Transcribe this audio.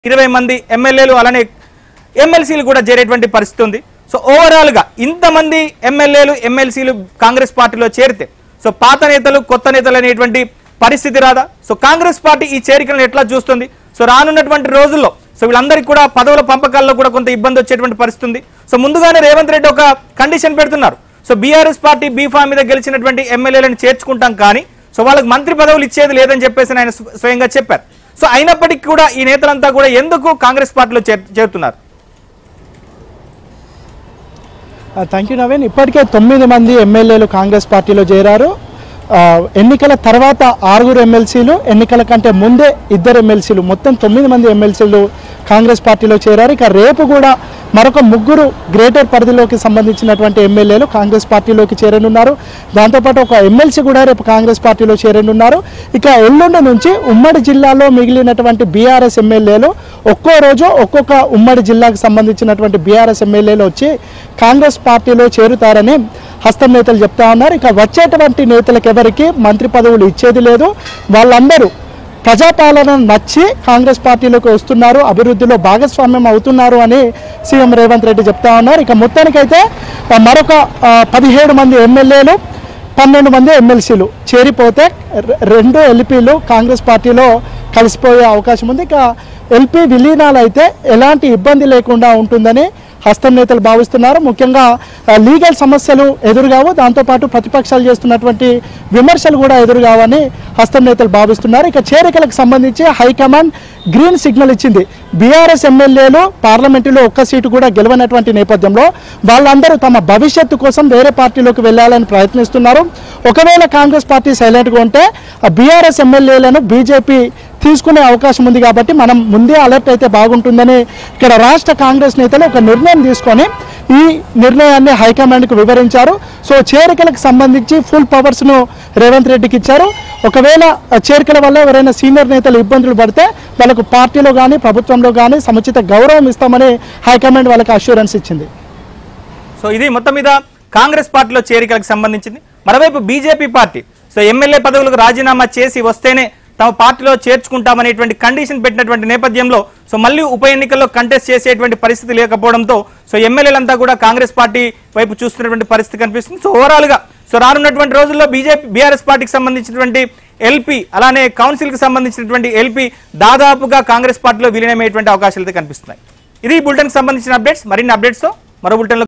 ఇరవై మంది ఎమ్మెల్యేలు అలానే ఎమ్మెల్సీలు కూడా చేరేటువంటి పరిస్థితి ఉంది సో ఓవరాల్ గా ఇంతమంది ఎమ్మెల్యేలు ఎమ్మెల్సీలు కాంగ్రెస్ పార్టీలో చేరితే సో పాత నేతలు కొత్త నేతలు అనేటువంటి పరిస్థితి రాదా సో కాంగ్రెస్ పార్టీ ఈ చేరికలను ఎట్లా చూస్తుంది సో రానున్నటువంటి రోజుల్లో సో వీళ్ళందరికీ కూడా పదవుల పంపకాల్లో కూడా కొంత ఇబ్బంది వచ్చేటువంటి పరిస్థితి ఉంది సో ముందుగానే రేవంత్ రెడ్డి ఒక కండిషన్ పెడుతున్నారు సో బీఆర్ఎస్ పార్టీ బీఫా మీద గెలిచినటువంటి ఎమ్మెల్యేలను చేర్చుకుంటాం కానీ సో వాళ్ళకి మంత్రి పదవులు ఇచ్చేది లేదని చెప్పేసి ఆయన స్వ- స్వయంగా చెప్పారు సో అయినప్పటికీ కూడా ఈ నేతలంతా కూడా ఎందుకు కాంగ్రెస్ పార్టీలో చేర్- చేరుతున్నారు థ్యాంక్ యూ నవీన్ ఇప్పటికే తొమ్మిది మంది ఎమ్మెల్యేలు కాంగ్రెస్ పార్టీలో చేరారు ఆ, ఎన్నికల తర్వాత ఆరుగురు ఎమ్మెల్సీలు ఎన్నికల కంటే ముందే ఇద్దరు ఎమ్మెల్సీలు మొత్తం తొమ్మిది మంది ఎమ్మెల్సీలు కాంగ్రెస్ పార్టీలో చేరారు ఇక రేపు కూడా మరొక ముగ్గురు గ్రేటర్ పరిధిలోకి సంబంధించినటువంటి ఎమ్మెల్యేలు కాంగ్రెస్ పార్టీలోకి చేరనున్నారు దాంతోపాటు ఒక ఎమ్మెల్సీ కూడా రేపు కాంగ్రెస్ పార్టీలో చేరనున్నారు ఇక ఎల్లుండి నుంచి ఉమ్మడి జిల్లాలో మిగిలినటువంటి బీఆర్ఎస్ ఎమ్మెల్యేలు ఒక్కో రోజు ఒక్కొక్క ఉమ్మడి జిల్లాకు సంబంధించినటువంటి బీఆర్ఎస్ ఎమ్మెల్యేలు వచ్చి కాంగ్రెస్ పార్టీలో చేరుతారని హస్తం నేతలు చెప్తా ఉన్నారు ఇక వచ్చేటువంటి నేతలకు ఎవరికి మంత్రి పదవులు ఇచ్చేది లేదు వాళ్ళందరూ ప్రజాపాలన నచ్చి కాంగ్రెస్ పార్టీలోకి వస్తున్నారు అభివృద్ధిలో భాగస్వామ్యం అవుతున్నారు అని సీఎం రేవంత్ రెడ్డి చెప్తా ఉన్నారు ఇక మొత్తానికైతే ఆ, మరొక ఆ, పదిహేడు మంది ఎమ్మెల్యేలు పన్నెండు మంది ఎమ్మెల్సీలు చేరిపోతే రె- రెండు ఎల్పీలు కాంగ్రెస్ పార్టీలో కలిసిపోయే అవకాశం ఉంది ఇక ఎల్పీ విలీనాలు అయితే ఎలాంటి ఇబ్బంది లేకుండా ఉంటుందని హస్తం నేతలు భావిస్తున్నారు ముఖ్యంగా ఆ, లీగల్ సమస్యలు ఎదురుగావు దాంతోపాటు ప్రతిపక్షాలు చేస్తున్నటువంటి విమర్శలు కూడా ఎదురుగావని హస్తం నేతలు భావిస్తున్నారు ఇక చేరికలకు సంబంధించి హైకమాండ్ గ్రీన్ సిగ్నల్ ఇచ్చింది బీఆర్ఎస్ ఎమ్మెల్యేలు పార్లమెంటులో ఒక్క సీటు కూడా గెలవనటువంటి నేపథ్యంలో వాళ్ళందరూ తమ భవిష్యత్తు కోసం వేరే పార్టీలోకి వెళ్ళాలని ప్రయత్నిస్తున్నారు ఒకవేళ కాంగ్రెస్ పార్టీ సైలెంట్గా ఉంటే ఆ బీఆర్ఎస్ ఎమ్మెల్యేలను బీజేపీ తీసుకునే అవకాశం ఉంది కాబట్టి మనం ముందే అలర్ట్ అయితే బాగుంటుందని ఇక్కడ రాష్ట్ర కాంగ్రెస్ నేతలు ఒక నిర్ణయం తీసుకొని ఈ నిర్ణయాన్ని హైకమాండ్కు వివరించారు సో చేరికలకు సంబంధించి ఫుల్ పవర్స్ను రేవంత్ రెడ్డికి ఇచ్చారు ఒకవేళ ఆ చేరికల వల్ల ఎవరైనా సీనియర్ నేతలు ఇబ్బందులు పడితే వాళ్ళకు పార్టీలో కానీ ప్రభుత్వంలో కానీ సముచిత గౌరవం ఇస్తామని హైకమాండ్ వాళ్ళకి అష్యూరెన్స్ ఇచ్చింది సో ఇది మొత్తం మీద కాంగ్రెస్ పార్టీలో చేరికలకు సంబంధించింది మరోవైపు బీజేపీ పార్టీ సో ఎమ్మెల్యే పదవులకు రాజీనామా చేసి వస్తేనే తమ పార్టీలో చేర్చుకుంటామనేటువంటి కండిషన్ పెట్టినటువంటి నేపథ్యంలో సో మళ్ళీ ఉప ఎన్నికల్లో కంటెస్ట్ చేసేటువంటి పరిస్థితి లేకపోవడంతో సో ఎమ్మెల్యేలంతా కూడా కాంగ్రెస్ పార్టీ వైపు చూస్తున్నటువంటి పరిస్థితి కనిపిస్తుంది సో ఓవరాల్ గా సో రానున్నటువంటి రోజుల్లో బీజేపీ బీఆర్ఎస్ పార్టీకి సంబంధించినటువంటి ఎల్పీ అలానే కౌన్సిల్ కి సంబంధించినటువంటి ఎల్పీ దాదాపుగా కాంగ్రెస్ పార్టీలో విలీనమయ్యేటువంటి అవకాశాలు అయితే కనిపిస్తున్నాయి ఇది బులెటిన్ కి సంబంధించిన అప్డేట్స్ మరిన్ని అప్డేట్స్ తో మరో బులెటిన్